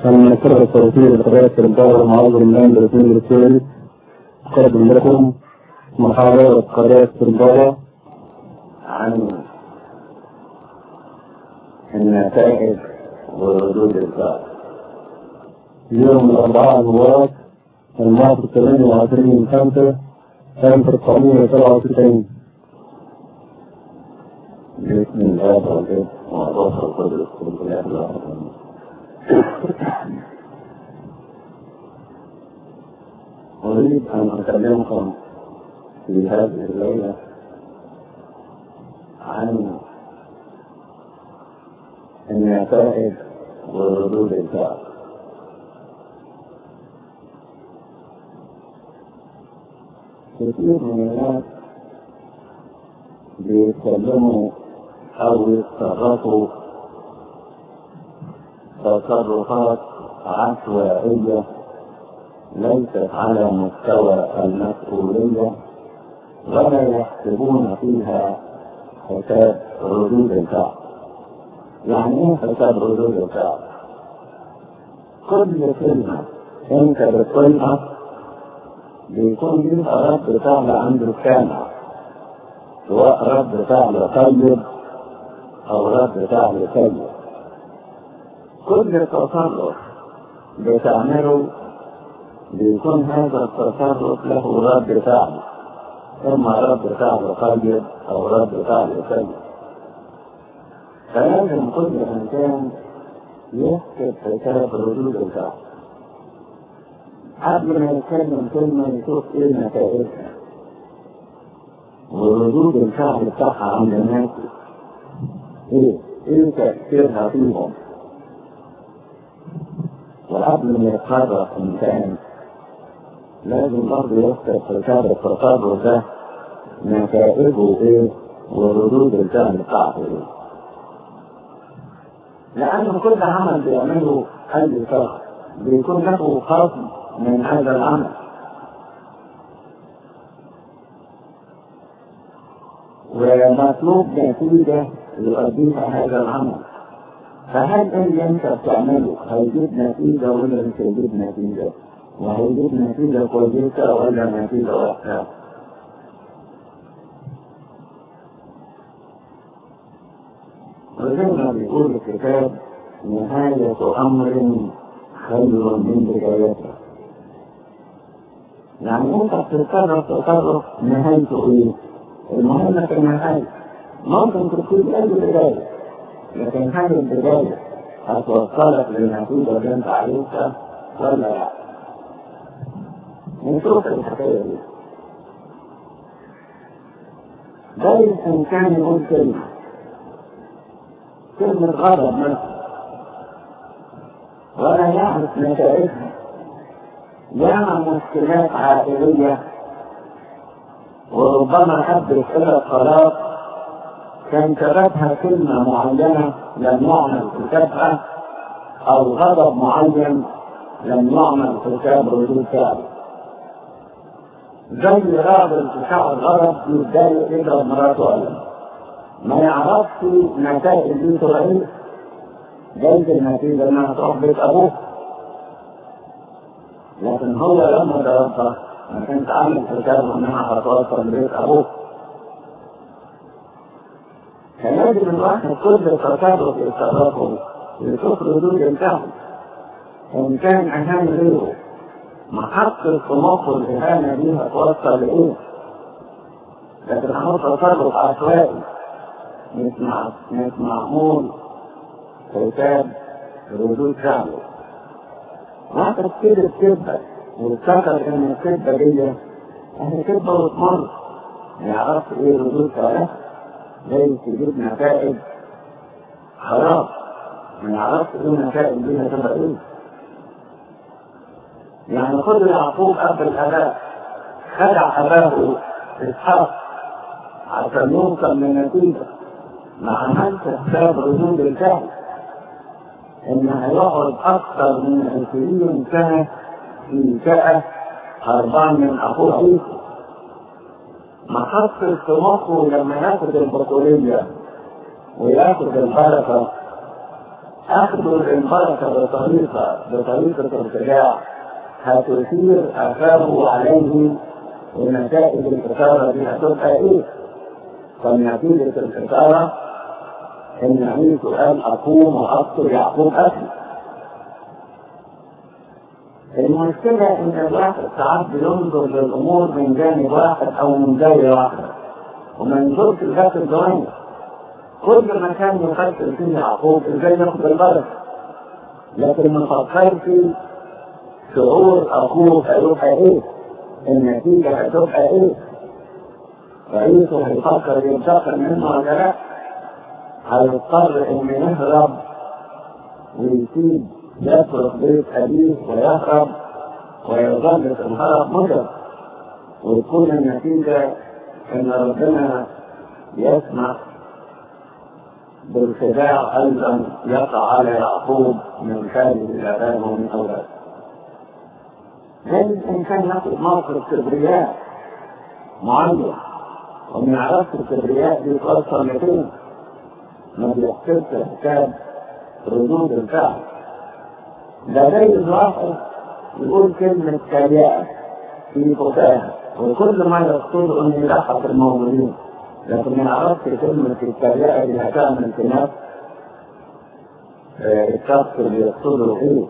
أن كره التوفيق بطبيعة الدولة معاذ الله برسول الرسول قرب لكم محاضرة قضايا الدولة عن النتائج وردود الفعل يوم الأربعاء المبارك الماضي 28 5 1997 بسم الله والجد وعروس القدس والبلاد العربية أريد أن أكلمكم في هذه الليلة عن النتائج وردود الفعل كثير من الناس بيتكلموا أو يتصرفوا تصرفات عشوائية ليست على مستوى المسؤولية ولا يحسبون فيها حساب ردود الفعل يعني ايه حساب ردود الفعل؟ كل كلمة انت بتقولها بيكون ليها رد فعل عند السامع سواء رد فعل طيب او رد فعل سيء كل تصرف بتعمله بيكون هذا التصرف له رد فعل اما رد فعل طيب او رد فعل سيء فلازم كل انسان يحسب حساب ردود الفعل قبل ما يتكلم كلمة يشوف ايه نتائجها وردود الفعل بتاعها عند الناس ايه ايه تأثيرها فيهم وقبل ما يتحرك انسان لازم برضه يحسب حساب التصرف ده نتائجه ايه وردود الفعل بتاعته ايه لأن كل عمل بيعمله أي شخص بيكون له خصم من هذا العمل ومطلوب نتيجة يؤديها هذا العمل فهل اللي انت بتعمله هيجيب نتيجة ولا مش هيجيب نتيجة؟ وهيجيب نتيجة كويسة ولا نتيجة وحشة؟ وزي ما بيقول الكتاب نهاية أمر خير من بدايته يعني انت بتتصرف تصرف نهايته ايه؟ المهم في النهاية ممكن تكون اي بداية لكن هذه البداية هتوصلك للنتيجة اللي انت عايزها ولا لا؟ نشوف الحكاية دي ده الإنسان يقول كلمة كلمة غضب مثلا ولا يعرف نتائجها يعمل مشكلات عائلية وربما أدرك إلى قرار كان سببها كلمة معينة لم يعمل حسابها أو غضب معين لم يعمل حساب ردود فعل زي راجل بتاع الغضب يتضايق إذا مراته ألم ما يعرفش نتائج دي ايه جايز النتيجة انها تروح بيت ابوه لكن هو لما درسها ما كانش عامل حسابه انها هتوصل بيت ابوه فلازم الواحد كل تصرف يتصرفه يشوف ردود الفعل ان كان اهان غيره محطة في مخه الاهانة دي هتوصل لايه لكن هو تصرف عشوائي مش مع مش معمول حساب ردود فعله واحد كده كذبة وافتكر ان الكذبة دي اهي كذبة وتمر ما يعرفش ايه ردود فعلها زي تجيب نتائج خلاص ما يعرفش ايه النتائج دي هتبقى ايه يعني خد يعقوب قبل الاباء خدع اباه اسحاق عشان يوصل لنتيجه ما عملش حساب ردود الفعل ان هيقعد اكثر من 20 سنه في فئه هربان من اخوه عيسى ما حطش في مخه لما ياخد البطوليه وياخد البركه أخذوا البركة بطريقة بطريقة ارتجاع هتثير آثاره عليه ونتائج الإثارة دي هتبقى إيه؟ فنتيجة الإثارة إن عيسو قال أقوم وأقتل يعقوب أخي المشكلة إن الواحد ساعات بينظر للأمور من جانب واحد أو من زاوية واحدة وما ينظرش لذات الجوانب كل ما كان يفكر فيه يعقوب ازاي ياخد البركة لكن ما فكرش شعور أخوه هيبقى إيه النتيجة هتبقى إيه فعيسو هيفكر ينتقل منه ولا لا هيضطر إنه يهرب ويسيب يترك بيت أبيه ويهرب ويظل في الهرب مدة وتكون النتيجة إن ربنا يسمح بالخداع أيضا يقع على يعقوب من خارج الآباء ومن أولاده. لازم الإنسان ياخذ موقف كبرياء معين وما يعرفش الكبرياء دي توصل لفين ما بيحسبش حساب ردود الفعل ده جايز واحد يقول كلمة كرياء في فكاهة وكل ما يقصده انه يضحك الموجودين لكن ما يعرفش كلمة الكرياء اللي هتعمل في نفس الشخص اللي يقصده ايه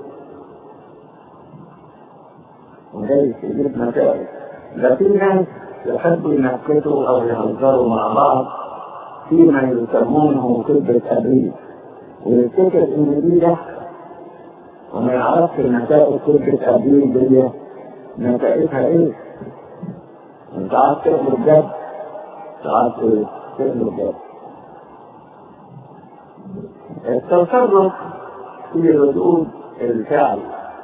وجايز يجيب نتائج ده في ناس يحبوا ينكتوا او يهزروا مع بعض فيما يسمونه كذبة أبيه ويفتكر إن دي ضحك وما يعرفش نتائج كذبة أبيه دي نتائجها إيه؟ أنت عارف تقبل بجد ساعات إيه؟ تقبل بجد التصرف في ردود الفعل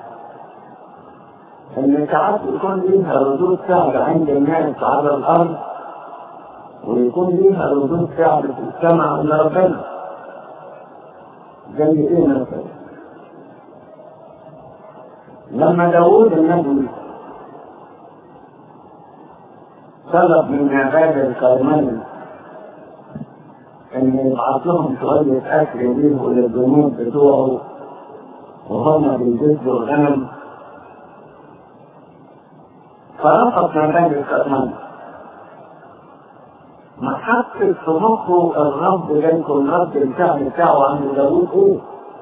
ان ساعات يكون ليها ردود فعل عند الناس على الارض ويكون ليها ردود فعل في السماء عند ربنا زي ايه مثلا لما داوود النبي طلب من عباد الكرمين ان يبعث لهم شويه اكل ليه وللجنود بتوعه وهم بيجزوا الغنم فرفض عباد الكرمين ما حطش في مخه الرب بينكم رد الفعل بتاعه عن داوود ايه؟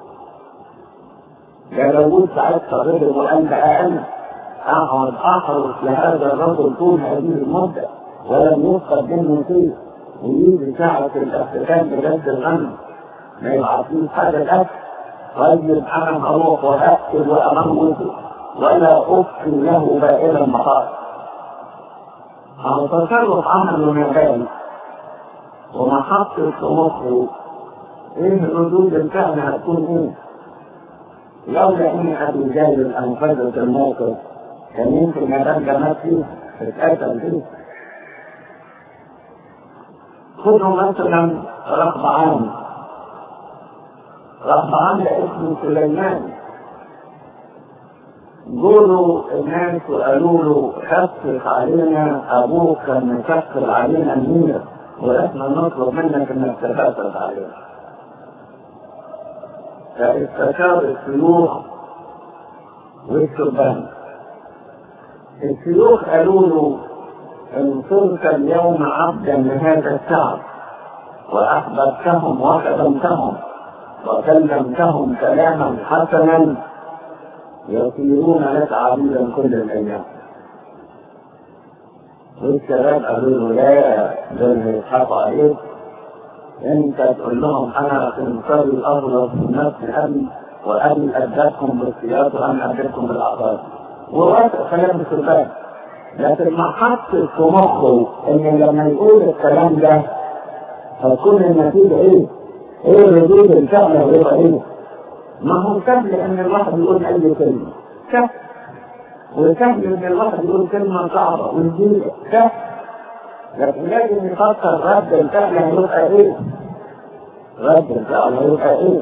يا داوود ساعات غضب وقال بقى انا اقعد احرص لهذا الرجل طول هذه المده ولم يفقد منه شيء ويجي ساعة الاحتفال بجد الغنم ما يبعثليش حاجة الأكل وأجد أنا أروح وأكل وأموت ولا أفكر له بائلا مخاطر أو تصرف عمله من غيري وما حطش في مخه ايه ردود الفعل هتكون ايه؟ لولا اني ابي جابر انفذت الموقف كان يمكن يرجع مات فيه اتقتل فيه خذوا مثلا رهبعان رهبعان ده اسم سليمان قولوا الناس وقالوا له خفف علينا ابوك كان مكفر علينا الميره واحنا نطلب منك انك تخفف علينا فاستشار الشيوخ والشبان الشيوخ قالوا له ان صرت اليوم عبدا لهذا الشعب واحببتهم وخدمتهم وكلمتهم كلاما حسنا يصيرون لك عبيدا كل الايام والشباب قالوا له لا دول يضحكوا عليك انت تقول لهم انا خنصري الاغلظ في نفس ابي وابي اداكم بالسياط وانا اداكم بالاعراض ووافق كلام الشباب لكن ما حطش في مخه ان لما يقول الكلام ده هتكون النتيجه ايه؟ ايه ردود الفعل هيبقى ايه؟ ما هو سهل ان الواحد يقول اي كلمه سهل وسهل ان الواحد يقول كلمه صعبه وجديده سهل لكن لازم يفكر رد الفعل هيبقى ايه؟ رد الفعل هيبقى ايه؟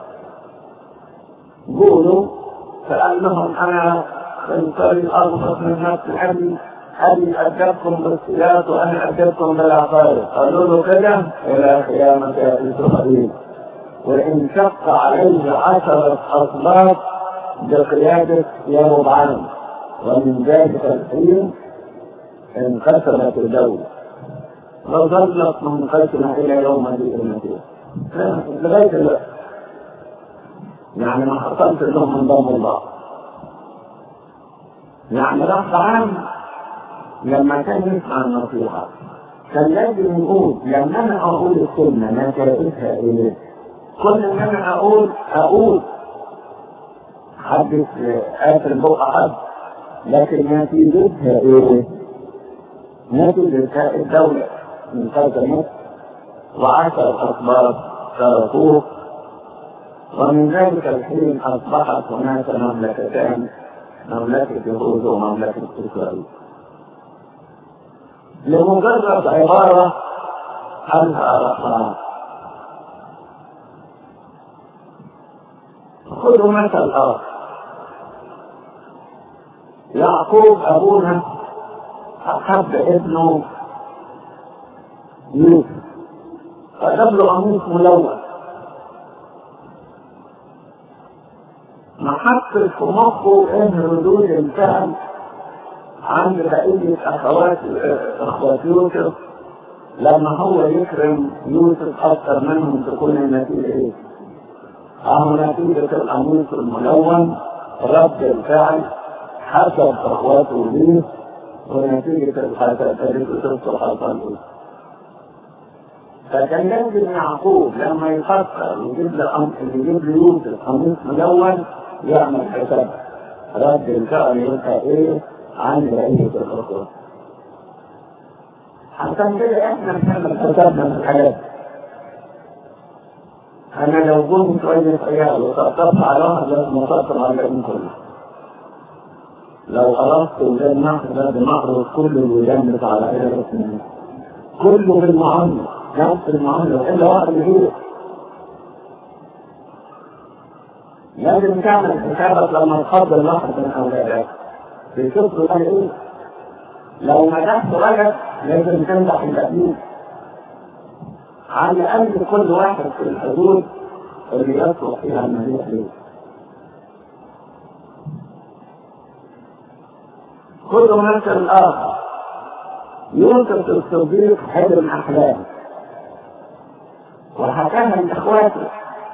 قولوا فقال لهم انا انصاري الارض من نفس ابي ابي ادبكم بالسياط وانا ادبكم بالعقارب قالوا له كده الى قيامه ياتي قريب وإن شق عليه عشرة أسباط بقيادة يربعان ومن ذلك الحين انقسمت الدولة وظلت منقسمة إلى يوم هذه المدينة لغاية دلوقتي يعني ما حصلت لهم انضم الله يعني راح عام لما كان يسمع النصيحة كان لازم يقول لما انا اقول الكلمة نتائجها ايه؟ كل ما انا اقول اقول حدث قاتل بقى حد لكن نتيجتها ايه؟ نتيجتها الدولة انقسمت وعشر أسباب تركوه ومن ذلك الحين أصبحت هناك مملكتان مملكة يهود ومملكة إسرائيل لمجرد عبارة عنها رحمة خذوا مثل آخر يعقوب أبونا أحب ابنه يوسف فجاب له قميص ملون ما حطش في مخه ان ردود الفعل عند بقية اخوات اخوات يوسف لما هو يكرم يوسف اكثر منهم تكون النتيجة ايه؟ اهو نتيجة القميص الملون رد الفعل حسب اخواته ليه ونتيجة الحسد التي تصل حصل فكان لازم يعقوب لما يفكر يجيب له يجيب له يوسف قميص ملون يعمل حساب رد الفعل يبقى ايه عن بقية الخطوة عشان كده احنا بنعمل حسابنا في الحياة انا لو كنت كويس عيال وطبطبت على واحد لازم اطبطب على الباقيين كله لو خلصت ولاد نحر لازم اخرج كل الولاد بتاع العيال كله بالمعاملة نفس المعاملة الا واحد يجيب لازم تعمل حسابك لما تفضل واحد من اولادك بيشوف له ايه لو نجحت ولد لازم تنجح الباقيين على الاقل كل واحد في الحدود اللي يصلح فيها النجاح ليه كل مثل اخر يوسف الصديق حلم احلامه وحكاها لاخواته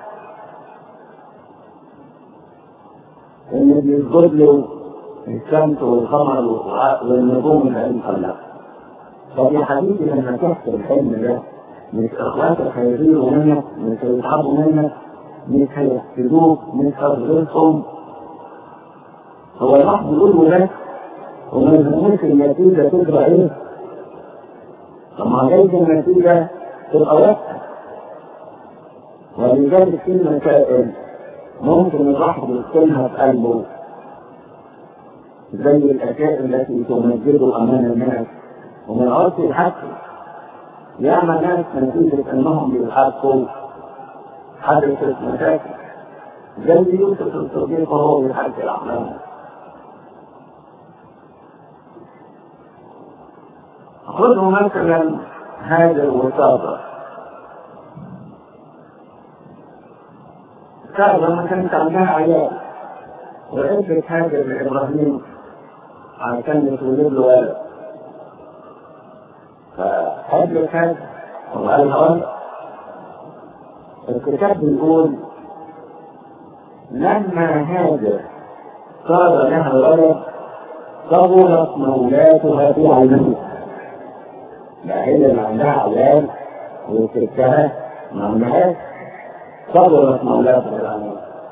ان بيسجد له الشمس والقمر والنجوم اللي انطلق طب يا حبيبي لما تحكي الحلم ده مش اخواتك هيغيروا منك مش هيتعبوا منك مش هيحسدوك مش هتغيرهم هو الواحد يقول له بس وما يهموش النتيجه تبقى ايه؟ طب ما جايز النتيجه تبقى واسعه ولذلك في مسائل ممكن الواحد يكتمها في قلبه زي الاشياء التي تمجده امام الناس وما يعرفش يحكي ياما ناس نتيجة انهم بيحكوا حدثت مشاكل زي يوسف الصديق وهو بيحكي الاحلام خذوا مثلا هذه الوساطة كان لما كانت عندها عيال وقفت هاجر لابراهيم عشان يتولد له ولد فهاجر هاجر وقال لها ولد الكتاب بيقول لما هاجر صار لها ولد صغرت مولاتها في عينها لا هي اللي عندها عيال وستها ما عندهاش صبرت مولاتها العالمين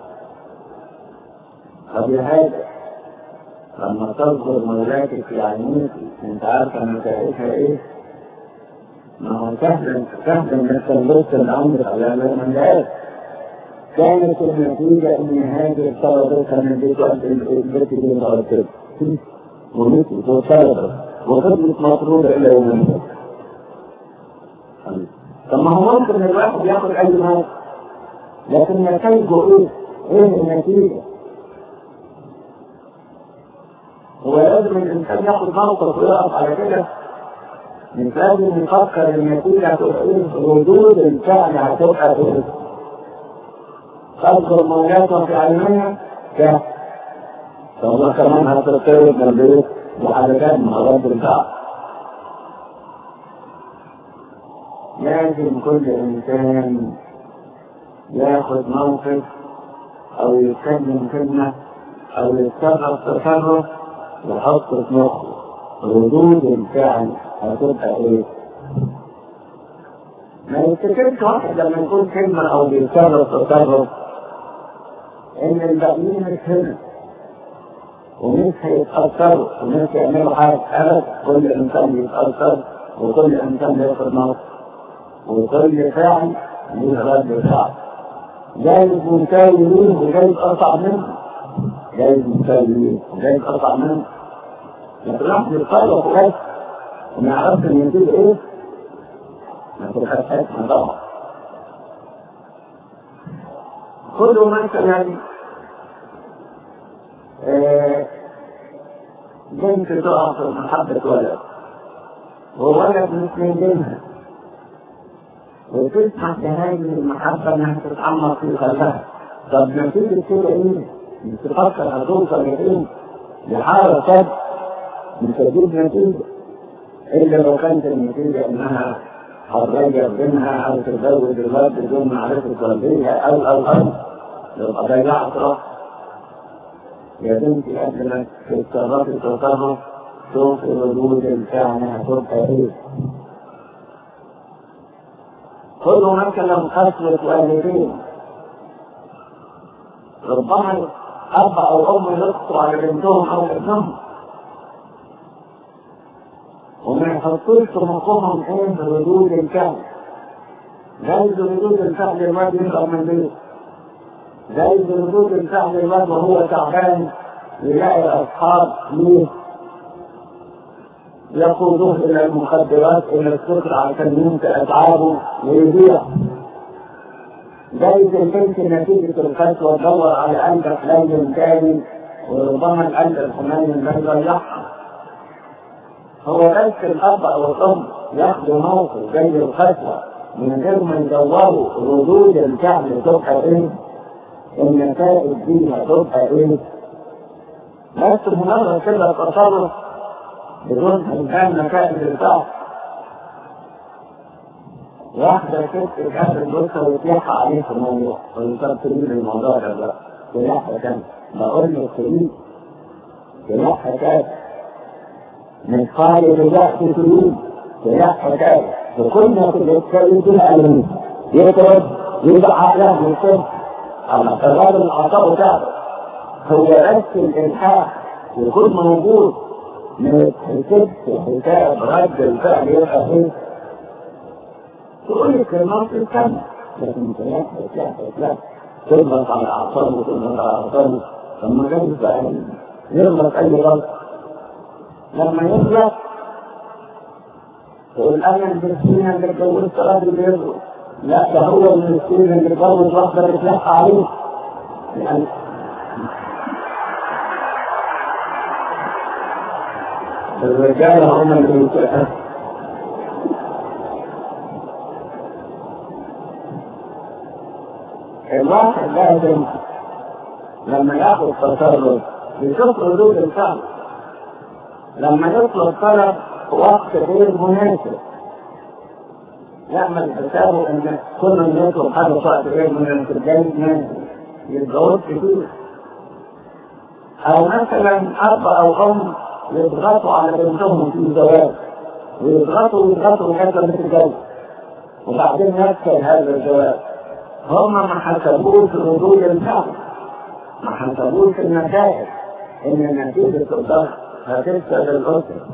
طب يا هذا لما تصبر مولاتك في عينيك انت عارفه نتائجها ايه؟ ما هو سهل سهل انك تنبسط الامر على من لا كانت النتيجة ان هذه طلبتها من بيت البيت اللي طلبته ومثل وطلبت وفضلت مطلوبة الى يوم الدين طب ما هو ممكن الواحد ياخد اي مال لكن نتائجه ايه؟ ايه النتيجة؟ هو لازم الانسان ياخد موقف ويقف على كده مش لازم يفكر النتيجة هتبقى ايه؟ ردود الفعل هتبقى ايه؟ تذكر مولاته في علمها كيف؟ فالله كمان هترتبط من البيت وحركات مع رب الكعب لازم كل إنسان ياخد موقف أو يتكلم كلمة أو يتصرف تصرف يحط في مخه ردود الفعل هتبقى إيه؟ ما يفتكرش واحد لما يكون كلمة أو بيتصرف تصرف إن الباقيين مش هنا ومش هيتأثروا ومش يعملوا حاجة أبدا كل إنسان يتأثر وكل إنسان ياخد موقف وكل فعل له رد فعل جايز مساوي ليه وجايز أرفع منه جايز مساوي ليه وجايز أرفع منه لكن واحد يتصرف بس وما يعرفش النتيجة إيه ما تبقاش حكمة طبعا خذوا مثلا بنت تقع في محبة ولد وولد مش من دينها وتسمع هذه المحبة انها تتعمق في قلبها طب نتيجة كده ايه؟ بتفكر هتوصل لايه؟ لحالة صد مش هتجيب نتيجة إلا لو كانت النتيجة إنها هتغير بينها أو تزوج الولد بدون معرفة والديها أو أو أو يبقى ضيعت راحة يا بنتي قبل ما تتصرفي تصرف شوفي ردود الفعل هتبقى ايه خذوا مثلا قسوة والدين ربما أب أو أم يسقطوا على بنتهم أو ابنهم وما يحطوش في مخهم ايه ردود الفعل جايز ردود الفعل الواد يهرب من بيته جايز ردود الفعل الواد وهو تعبان يلاقي أصحاب ليه يقودوه إلى المخدرات إلى السكر عشان ينسى أتعابه ويضيع جايز البنت نتيجة القسوة تدور على قلب حلال تاني وربما القلب الحنين ده يضيعها هو بس الأب أو الأم ياخدوا موقف زي القسوة من غير ما يدوروا ردود الفعل تبقى إيه النتائج دي هتبقى إيه بس مجرد كده تصرف بدون إمكان نتائج الفعل واحدة ست كانت الجثة وتلح عليه في الموضوع ويصير تريد الموضوع ده بقى تلح كان بقول له تريد تلح كان من قال رجاء تريد تلح كان وكل ما تتكلم فيها ألم يضرب يضع على يصب على قرار العطاء بتاعه هو بس الإلحاح يكون موجود من الكتب حساب رد الفعل يبقى ايه تقول لك المرض الكم لكن ثلاثة ثلاثة ثلاثة تضغط على أعصابه وتضغط على أعصابه لما جنب بقى يغلط أي غلط لما يغلط تقول أنا المسكين اللي اتجوزت راجل بيغلط لا ده هو المسكين اللي اتجوز واحدة بتلح عليه يعني الرجال هم اللي يتأثروا الواحد لازم لما ياخذ تصرف يشوف ردود الفعل لما يطلب طلب وقت غير مناسب يعمل حسابه ان كل من يطلب حاجه في وقت غير مناسب جاي ناس يتجوز كتير او مثلا اب او ام يضغطوا على بنتهم في الزواج ويضغطوا ويضغطوا لحد ما تتجوز وبعدين يفشل هذا الزواج هم ما حسبوش ردود الفعل ما حسبوش النتائج ان نتيجة الضغط هتفسد الأسرة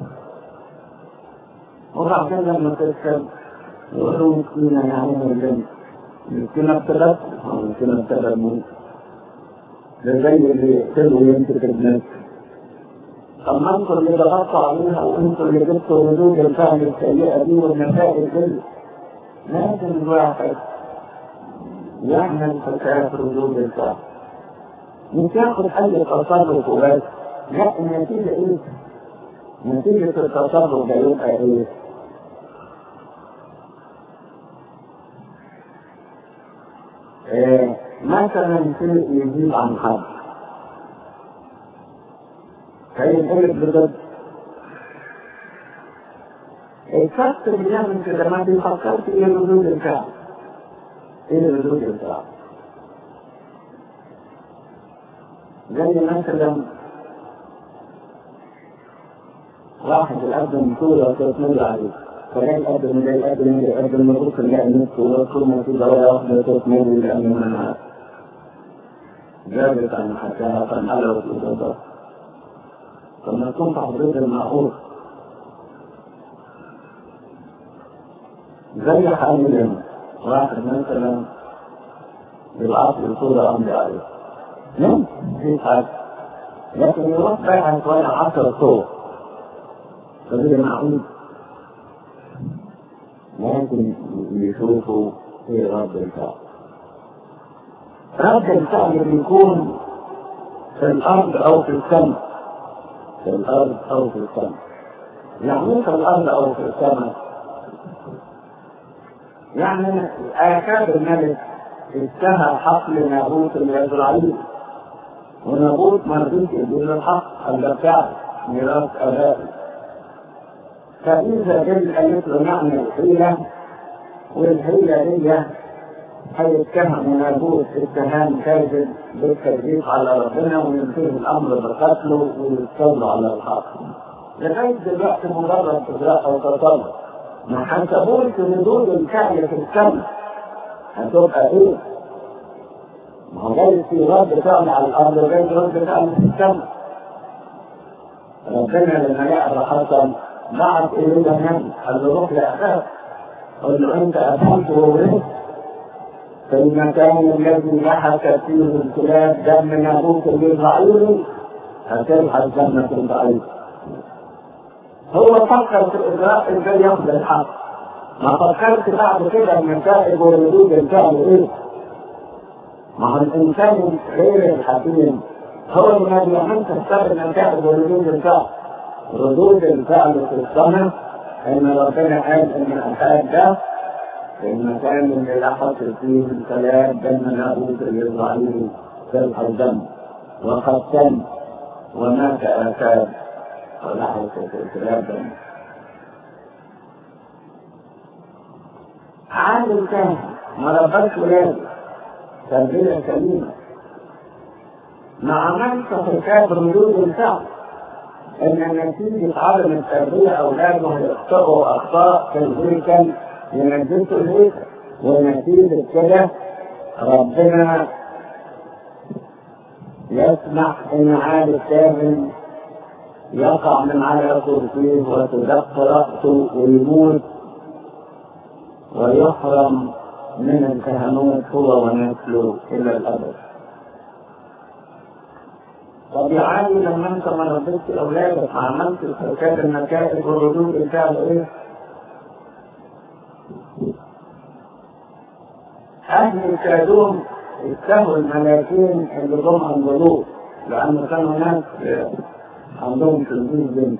وبعدين لما تفسد يقولوا مسكينة يعني من البنت مسكينة بسبب أو مسكينة بسبب موت ده زي اللي يقتلوا ويمسك الناس طب ما انتوا اللي ضغطتوا عليها وانتوا اللي جبتوا ردود الفعل السيئة دي والنتائج دي لازم الواحد يعمل فتاة ردود الفعل مش ياخد أي تصرف وبس لا النتيجة إيه؟ نتيجة التصرف ده يبقى إيه؟ إيه مثلا شيء يجيب عن حد فينقلب بضد الشخص اللي بيعمل كده ما بيفكرش ايه ردود الفعل ايه ردود الفعل زي مثلا واحد يقدم صورة وتتمنى عليه فلا يقدم لا يقدم لا يقدم مبروك لا النص وكل ما في دواء واحدة تتمنى لأنه منها جابت عن حكاها فانقلبت الإضافة فما كنت حضرتك المعقول زي حامل واحد مثلا بالعقل صورة أمضي عليه نعم في حاجة لكن يروح بيع شوية عشر صور فده معقول ممكن يشوفوا في رد الفعل رد الفعل بيكون في الأرض أو في السماء في الأرض أو في السماء يعني في الأرض أو في السماء يعني آكاد الملك اشتهى حقل نابوت الإسرائيلي ونابوت ما رضيش يقول الحق الا بتاعه ميراث ابائي فإذا جل قالت له نعمل حيلة والحيلة دي هيتهم نابوت اتهام كاذب بالتكذيب على ربنا وينتهي الأمر بقتله ويستولوا على الحق لغاية دلوقتي مجرد إجراء أو تطلع ما حسبوش ردود الفعل في السماء هتبقى إيه؟ ما هو جاي في رد فعل على الارض وجاي رد فعل في السماء ربنا لما يقرا حسن بعت اليه النبي قال له روح لاخاك قل له انت اكلت وورثت في المكان الذي لحقت فيه الكلاب دم نابوت الاسرائيلي هتلحق جنة الضعيف هو فكر في اجراء ازاي ياخذ الحق ما فكرت بعد كده النتائج وردود الفعل ايه ما هو الإنسان غير الحكيم هو الذي يهم تستخدم النتائج وردود الفعل ردود الفعل في السنة إن ربنا قال إن الأحاد ده في المكان اللي لحق فيه الكلام دم نابوت الإسرائيلي سلح الدم وقد تم ومات آكاد ولحق في الكلام دم عالم كان ما ربطش ولاده تربية سليمة ما عملش حكاية ردود الفعل إن نتيجة عدم التربية أولاده يخطئوا أخطاء في الهيكل ينجسوا الهيكل ونتيجة كده ربنا يسمح إن عاد الكامل يقع من على كرسيه وتدق رأسه ويموت ويحرم من الكهنوت هو ونسله إلى الأبد. طب يا علي لما انت ما ربيتش اولادك عملت الحكايه النتائج والردود الفعل ايه؟ اهل الكادون اتهموا الملاكين اللي جم عند لوط لان كانوا ناس عندهم تلميذ بنت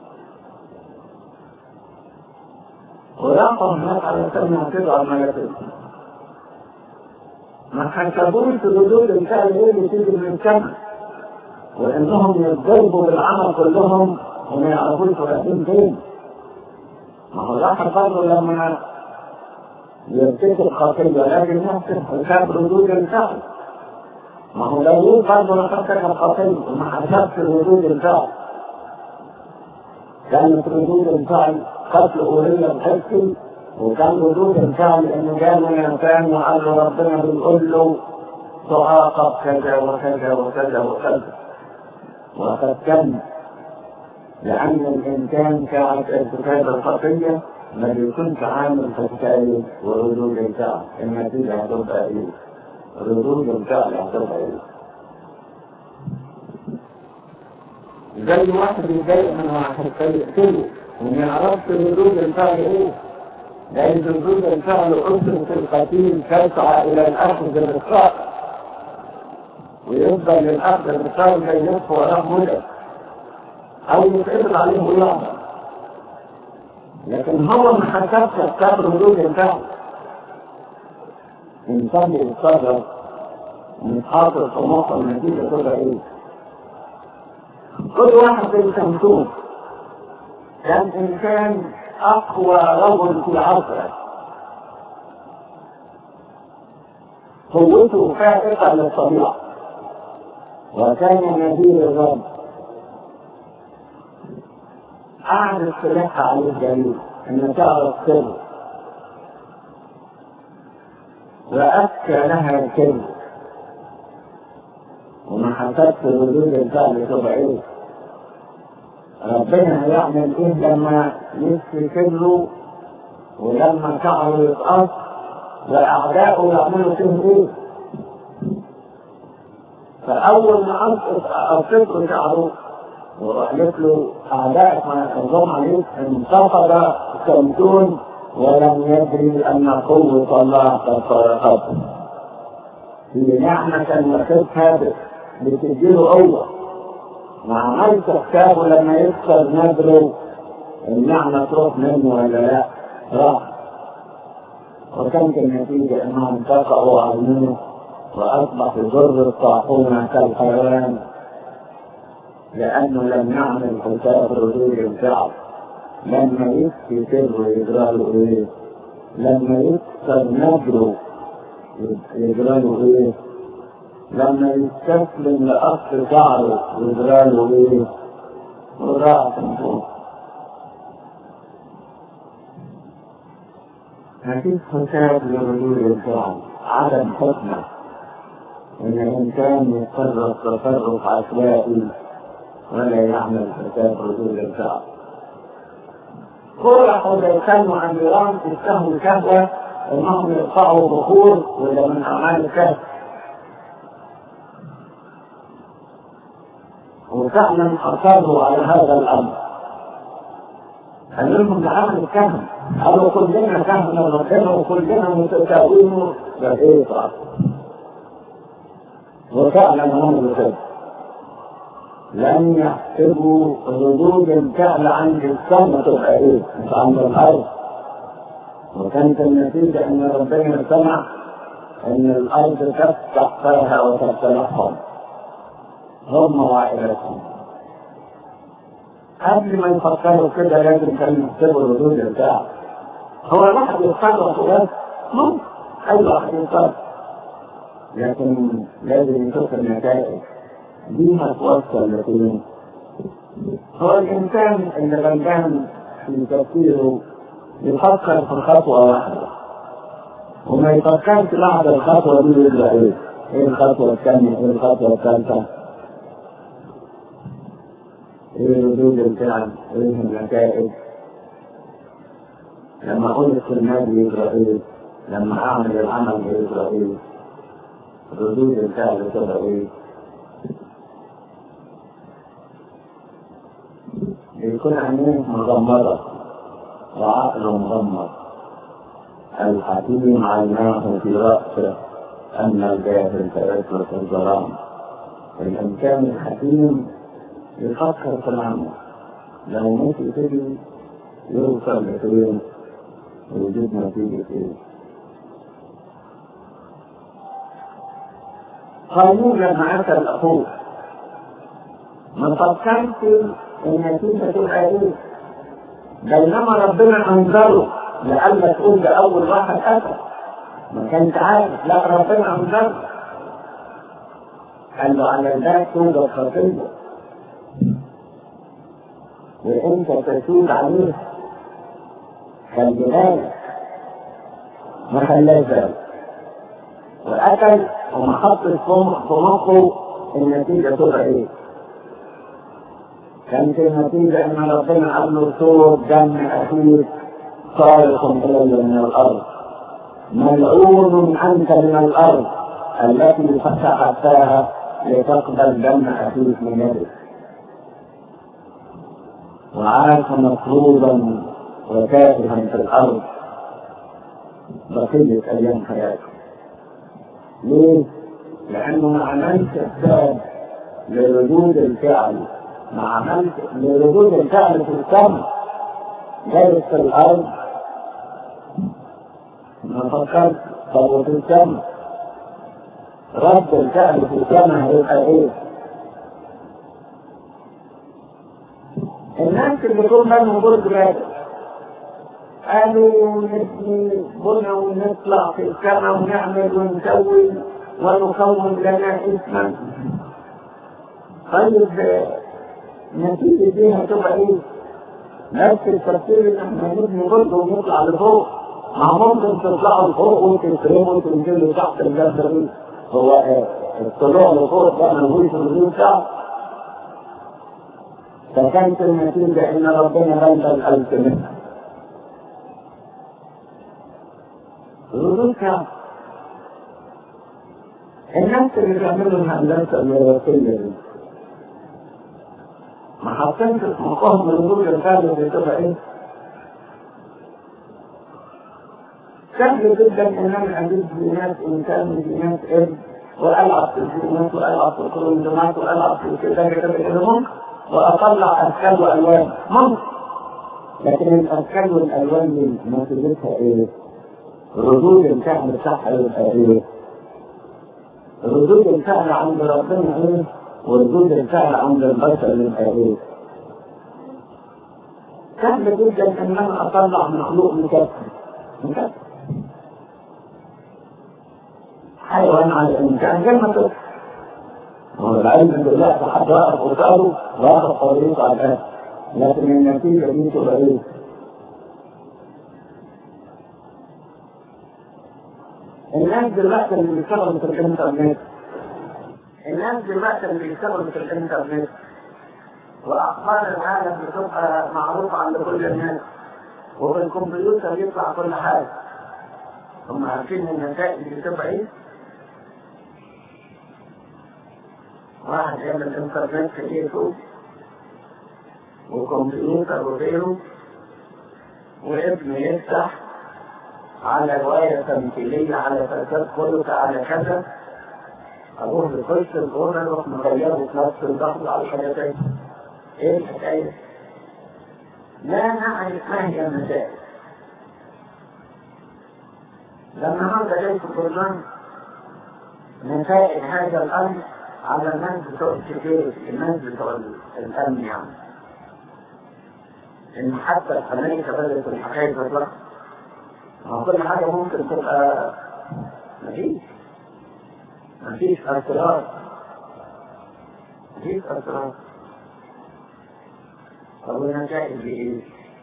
وراحوا هناك على سنة تدعى الملاكين ما حسبوش ردود الفعل ايه اللي تيجي من السماء وانهم يتضربوا بالعمل كلهم وما يعرفوش رايحين فين ما هو راح برضه لما يرتكب خطيه لكن يحسب حساب ردود الفعل ما هو لو برضه ما ارتكب خطيه وما حسبش ردود الفعل كانت ردود الفعل قتل أولية بحسي وكان ردود الفعل انه جاء من انسان وقال له ربنا بيقول له تعاقب كذا وكذا وكذا وكذا وقد كان لأن الإنسان ساعة ارتكاب الخطية ما بيكونش عامل حكاية وردود الفعل النتيجة هتبقى إيه؟ ردود الفعل هتبقى إيه؟ زي واحد يتضايق من واحد فيقتله وما يعرفش ردود الفعل إيه؟ لأن ردود الفعل أسرة القتيل تسعى إلى الأخذ بالرصاص ويفضل للأخذ الرصاص يلف وراه مدة أو يتقبض عليه ويعمل لكن هو ما حسبش أسباب ردود الفعل إنسان يتصرف مش حاطط في مخه النتيجة تبقى ايه كل واحد في الكمتون كان إنسان أقوى رجل في عصره قوته فائقة للطبيعة وكان نذير الرب أعرف سلاح عليه الجليل أن تعرف سر وأذكى لها الكلمة وما حسبت ردود الفعل تبقى إيه ربنا يعمل إيه لما يسفي سره ولما شعره يتقص وأعداؤه يعملوا فيه إيه فأول ما أرسلت شعره وقالت له أعدائك ما يحفظون عليك انتفض كمتون ولم يدري أن قوة الله قد فرقته في نعمة وكتها بتديله قوة وعملت حسابه لما يكسر نبره النعمة تروح منه ولا لا؟ راح وكانت النتيجة أنهم انتقعوا عينه وأصبح ضر الطاحونة كالحيوان لأنه لم يعمل حساب ردود الفعل لما يكفي سره يجرى له إيه؟ لما يكسر نبره يجرى له إيه؟ لما يستسلم لأصل شعره يجرى له إيه؟ وراح من مفيش حساب لردود الفعل عدم حكمة ان الانسان يتصرف تصرف عشوائي ولا يعمل حساب ردود الفعل فرح الانسان عن ايران تستهوي شهوه انهم يرفعوا بخور ولا من اعمال كهف وفعلا اصروا على هذا الامر قال لهم ده عمل الكهف قالوا كلنا كهف ربنا وكلنا متساويين ده ايه صح وفعلا هم كده لم يحسبوا ردود الفعل عند السماء تبقى ايه مش عند الارض وكانت النتيجة ان ربنا سمع ان الارض تفتح فيها وتتلحم هم وعائلتهم قبل ما يفكروا كده لازم كانوا يحسبوا ردود الفعل هو الواحد يتصرف بس ممكن اي واحد يتصرف لكن لازم يشوف النتائج دي هتوصل لفين هو الإنسان اللي غلبان في تفكيره يفكر في خطوة واحدة وما يفكرش بعد الخطوة دي يبقى إيه؟ إيه الخطوة الثانية؟ إيه الخطوة الثالثة؟ إيه ردود الفعل؟ إيه النتائج؟ لما قلت في النادي يبقى إيه؟ لما أعمل العمل يبقى إيه؟ ردود الفعل تبقى إيه؟ يكون عينيه مغمضة وعقله مغمض الحكيم عيناه في رأسه أما الجاهل فيترك الظلام الإنسان الحكيم يفكر تماما لو مشي كده يوصل لفين ويجيب نتيجة ايه قانون لما أتى الأخوه ما فكرش النتيجة تبقى ايه؟ بينما ربنا انذره لألا تقول ده أول واحد أتى ما كانش عارف لا ربنا انذره قال له على الباب توجد خطية وأنت تسود عليه خلي بالك ما خلاش بالك وأكل وما حطش في مخه النتيجة تبقى إيه؟ كانت النتيجة أن ربنا قال له صوت دم أخيك صارخ إلي من الأرض ملعون أنت من الأرض التي فتحتها لتقبل دم أخيك من يدك وعاش مطلوبا وتائها في الأرض بقية أيام حياته ليه؟ لأنه ما عملش حساب لوجود الفعل ما عملت لوجود الفعل في السماء جالس في الارض ما فكرت طب في السماء رد الفعل في السماء هيبقى ايه؟ الناس اللي يكون بالهم برج رابع قالوا نبني بنى ونطلع في السماء ونعمل ونسوي ونكون لنا اسما طيب النتيجة دي هتبقى ايه؟ نفس التفسير اللي احنا نبني برج ونطلع لفوق ما ممكن تطلعوا لفوق وتنكرموا وتنزلوا تحت الجبل دي هو الطلوع لفوق ده موجود في الوجود بتاعه فكانت النتيجة إن ربنا بند الألف منها الوجود كام الناس اللي بيعملوا الهندسة الوراثية دي ما حاطين في مقام الوجود الخارجي اللي تبقى ايه؟ سهل جدا ان انا اجيب جينات انسان جينات ابن والعب في الجينات والعب في الكروموسومات والعب في كده كده كده ممكن واطلع اشكال والوان ممكن لكن الاشكال والالوان دي نتيجتها ايه؟ ردود الفعل بتاعها يبقى ايه؟ ردود الفعل عند ربنا ايه؟ وردود الفعل عند البشر يبقى ايه؟ سهل جدا ان انا اطلع مخلوق مكسر مكسر حيوان على الإنسان كلمة هو العلم بالله حتى واقف قدامه واقف طريق على الآن لكن النتيجة دي تبقى إيه؟ الناس دلوقتي اللي بيشتغلوا في الإنترنت الناس دلوقتي اللي بيشتغلوا في الإنترنت وأخبار العالم بتبقى معروفة عند كل الناس وفي الكمبيوتر يطلع كل حاجة هم عارفين النتائج اللي بتبقى ايه؟ واحد يعمل انترنت في بيته وكمبيوتر وغيره وابنه يفتح على رواية تمثيلية على فلسفة كله على كذا أبوه بيخش الأوضة يروح مغيره في نفس الضغط على الحاجتين إيه الحكاية؟ لا نعرف ما هي النتائج لما هذا جاي في القرآن نتائج هذا الأمر على الناس بتوع السكيورتي الناس بتوع الأمن يعني إن حتى أمريكا بدأت الحكاية تطلع ما كل حاجة ممكن تبقى مفيش مفيش أسرار مفيش أسرار طب النتائج إيه؟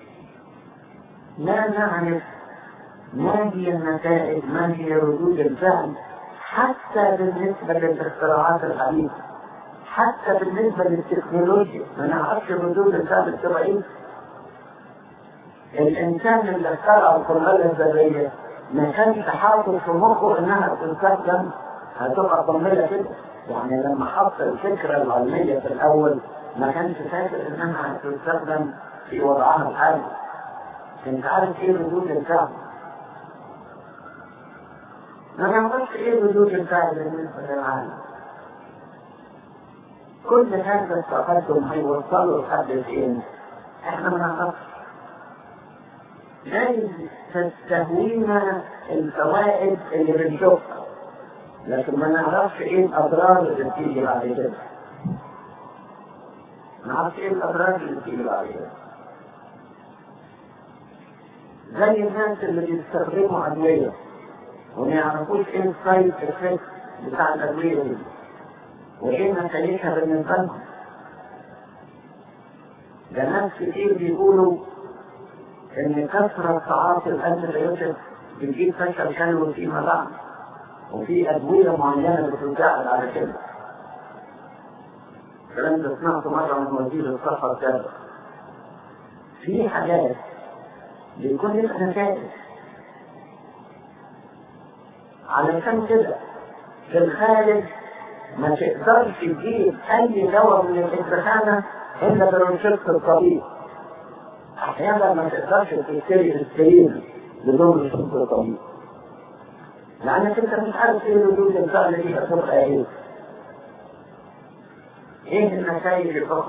لا نعرف ما هي النتائج ما هي ردود الفعل حتى بالنسبة للاختراعات الحديثة حتى بالنسبة للتكنولوجيا ما نعرفش ردود الفعل بتبقى ايه الانسان اللي اخترع القنبلة الذرية ما كانش حاطط في مخه انها تستخدم هتبقى قنبلة كده يعني لما حط الفكرة العلمية في الاول ما كانش فاكر انها هتستخدم في وضعها الحالي انت عارف ايه ردود الفعل ما نعرفش ايه ردود الفعل بالنسبه للعالم كل هذا التقدم هيوصله لحد فين احنا ما نعرفش جايز تستهوينا الفوائد اللي بنشوفها لكن ما نعرفش ايه الاضرار اللي بتيجي بعد كده ما نعرفش ايه الاضرار اللي بتيجي بعد كده زي الناس اللي بيستخدموا ادويه وما يعرفوش ايه السايد افكت بتاع الادويه دي وايه نتائجها بالنسبه لهم ده ناس كتير بيقولوا ان كثرة تعاطي الانتبيوتيك بتجيب فشل كلوي فيما بعد وفي ادويه معينه بتساعد على كده الكلام ده سمعته مره من وزير الصحه السابق في حاجات بيكون لها نتائج علشان كده في الخارج ما تقدرش تجيب اي دواء من الانتخابة الا برنشقة الطبيب احيانا ما تقدرش تشتري السرير بدون رنشقة الطبيب لانك انت مش عارف ايه ردود الفعل دي هتبقى ايه ايه النتائج الاخرى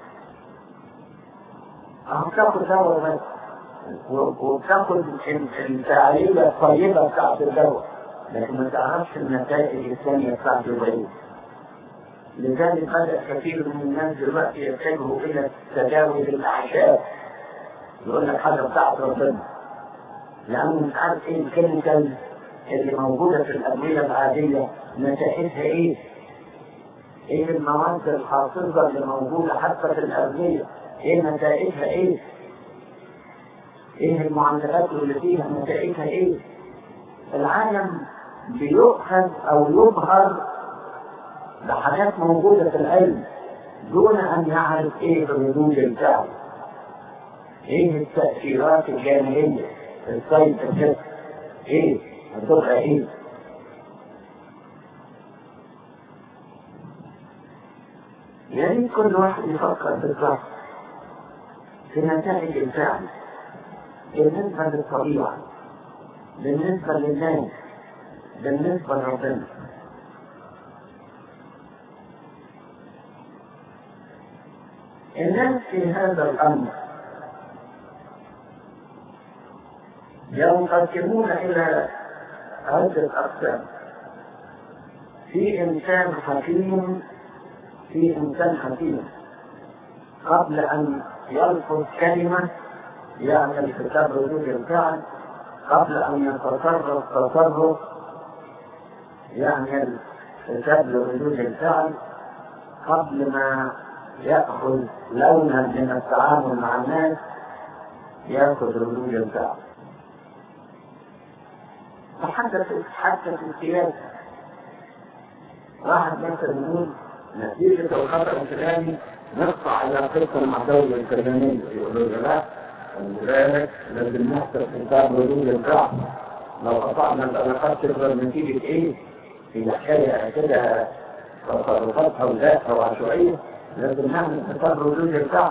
اهو تاخد دواء بس وبتاخد التعليمة الطيبة بتاعت الدواء لكن ما تعرفش النتائج الثانية بتاعته ايه لذلك بدأ كثير من الناس دلوقتي يتجهوا إلى تداوي الأعشاب يقول لك حاجة بتاعت ربنا لأنه مش عارف إيه الكيميكال اللي موجودة في الأدوية العادية نتائجها إيه؟ إيه المواد الحافظة اللي موجودة حتى في الأدوية؟ إيه نتائجها إيه؟ إيه المعاملات اللي فيها نتائجها إيه؟ العالم بيؤخذ أو يظهر بحاجات موجودة في العلم دون أن يعرف إيه الردود الفعل إيه التأثيرات الجانبية السايد افكت إيه هتبقى إيه يا ريت كل واحد يفكر بالظبط في نتائج الفعل بالنسبة للطبيعة بالنسبة للناس بالنسبة لربنا الناس في هذا الأمر ينقسمون إلى عدة أقسام في إنسان حكيم في إنسان حكيم قبل أن يلفظ كلمة يعمل كتاب ردود الفعل قبل أن يتصرف تصرف يعمل كتاب لردود الفعل قبل ما يأخذ لونا من التعامل مع الناس يأخذ ردود الفعل تحدث حتى في السياسة واحد مثلا يقول نتيجة الخطأ الفلاني نقطع علاقتنا مع الدولة الفلانية يقولوا له لا خلي بالك لازم نحصل حساب ردود الفعل لو قطعنا العلاقات تقدر نتيجة ايه؟ في حكاية كده تصرفات هولاء أو عشوائية لازم نعمل حساب ردود الفعل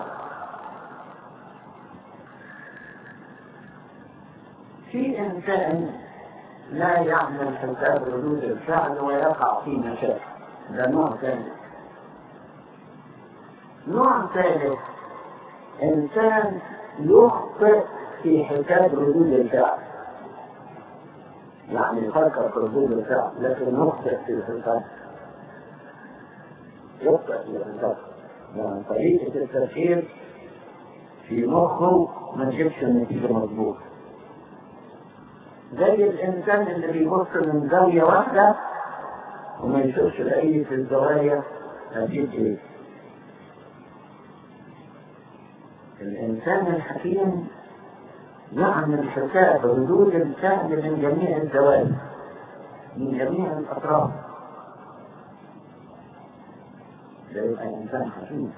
في إنسان لا يعمل حساب ردود الفعل ويقع في مشاكل ده نوع ثاني نوع ثالث إنسان يخطئ في حساب ردود الفعل يعني يفكر في ردود الفعل لكن يخطئ في الحساب يخطئ في الحساب يعني طريقة التفكير في مخه ما تجيبش النتيجة مظبوطة زي الإنسان اللي بيبص من زاوية واحدة وما يشوفش بقية الزوايا هتجيب إيه؟ الإنسان الحكيم يعمل حساب ردود الفعل من جميع الزوايا من جميع الأطراف ده يبقى إنسان حكيم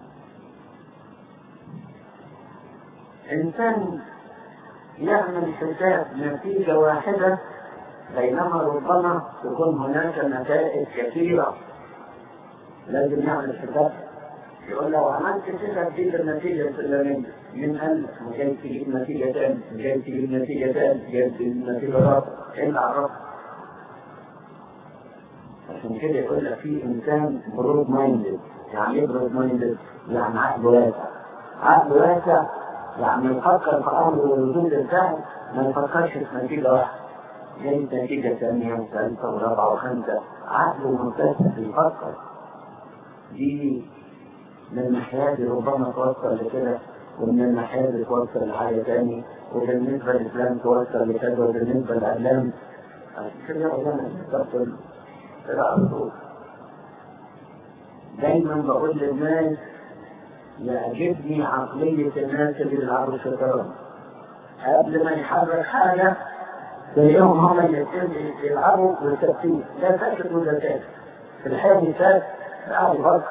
إنسان يعمل حساب نتيجة واحدة بينما ربما تكون هناك نتائج كثيرة لازم يعمل حساب يقول لو عملت كده تجيب النتيجة الفلانية من ألف وجاي تجيب نتيجة تاني وجاي تجيب نتيجة تاني جاي تجيب نتيجة رابعة إيه اللي عرفها؟ عشان كده يقول لك في إنسان برود مايندد يعني إيه برود مايندد؟ يعني عقله واسع عقله واسع يعني يفكر في أمر وردود الفعل ما يفكرش في نتيجة واحدة جاي نتيجة ثانية وثالثة ورابعة وخامسة عقله متسع يفكر دي من الناحية دي ربما توصل لكده ومن الناحية دي توصل لحاجة تاني وبالنسبة للإسلام توصل لكذا وبالنسبة للإعلام كده علماء تتصل قراءة دايما بقول للناس يعجبني عقلية الناس اللي بيلعبوا الشطرنج قبل ما يحرك حاجة تلاقيهم هم يلعبوا بالترتيب لا ساكت ولا ساكت في الحال ساكت قاعد يفكر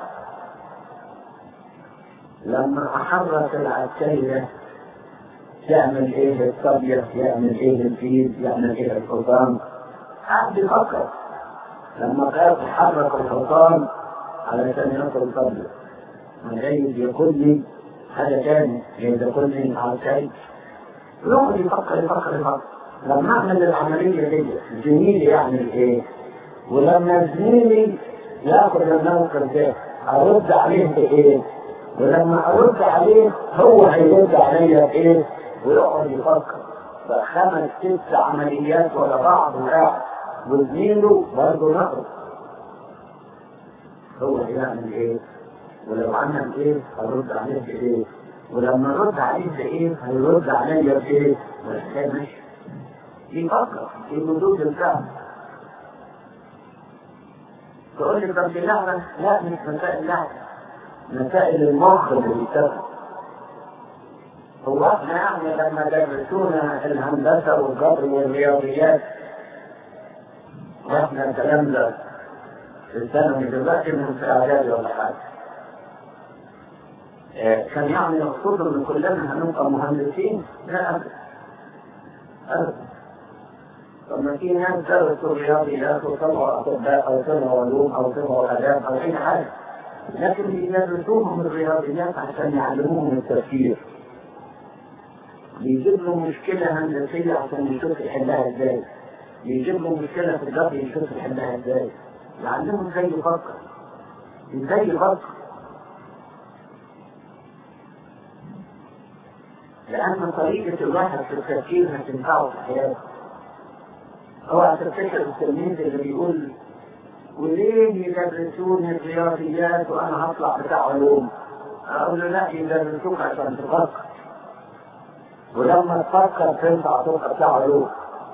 لما أحرك العسكرية يعمل ايه الصبية يعمل ايه الفيل يعمل ايه الحصان قاعد يفكر لما قال حرك الحصان علشان ياكل الصبية جايز يقول لي حاجة تاني جايز يقول لي عسكري يقعد يفكر يفكر يفكر لما اعمل العملية دي زميلي يعمل ايه ولما زميلي ياخد الموقف ده ارد عليه بايه ولما ارد عليه هو هيرد عليا بايه ويقعد يفكر فخمس ست عمليات ورا بعض وقاعد وزميله برضه نقص هو يعمل ايه؟ ولو عمل ايه هرد عليه بايه؟ ولما رد عليه بايه هيرد عليا بايه؟ والحكايه ماشيه يفكر في ردود الفعل تقول لي طب دي لعبه؟ لا مش مسائل لعبه مسائل المخ اللي بيشتغل هو احنا يعني لما درسونا الهندسه والجبر والرياضيات واحنا الكلام ده في الثانوي دلوقتي من في اعدادي ولا حاجه كان يعني يقصدوا ان كلنا هنبقى مهندسين؟ لا ابدا ابدا طب ما في ناس درسوا الرياضيات وطلعوا اطباء او طلعوا علوم او طلعوا اداب او اي حاجه لكن بيدرسوهم الرياضيات عشان يعلموهم التفكير بيجيب له مشكلة هندسية عشان يشوف يحلها ازاي بيجيب له مشكلة في الجبر يشوف يحلها ازاي يعلمهم ازاي يفكر ازاي يفكر لأن طريقة الواحد في التفكير هتنفعه في حياته اوعى تفتكر التلميذ اللي بيقول وليه يدرسوني الرياضيات وانا هطلع بتاع علوم؟ اقول له لا يدرسوك عشان تفكر ولما تفكر تنفع تبقى بتاع علوم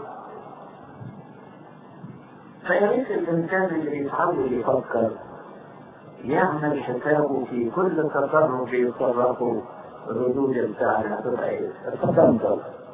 فيا ريت الانسان اللي بيحاول يفكر يعمل حسابه في كل تصرف يتصرفه ردود الفعل هتبقى ايه؟ اتفضل